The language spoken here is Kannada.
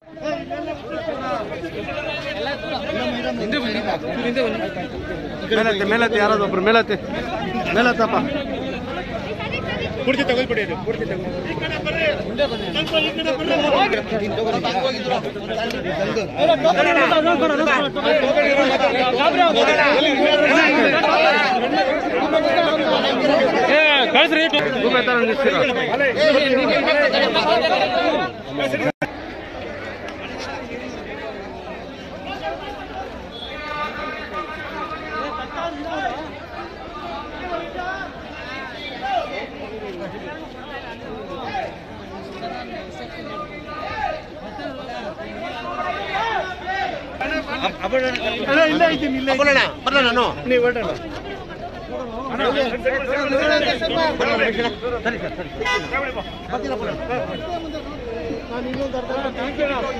ಮೇಲತ್ತೆ ಮೇಲತ್ತೆ ಯಾರಾದ್ರು ಒಬ್ರು ಮೇಲತ್ತೆ ಮೇಲತ್ತಪ್ಪ ಪೂರ್ತಿ ತಗೊಳ್ಬಿಡಿ ಅದು ಪೂರ್ತಿ ಕಳ್ಸ್ರಿ ಗೂಬೆ ತರ ನಿಲ್ಸಿರೋ ಇಲ್ಲ ಇದ್ದೀನಿ ಇಲ್ಲ ಬರಲ್ಲ ನಾನು ನೀವು ಹೊರಡೋಣ ನಾನು ಇನ್ನೊಂದು ಅರ್ಧ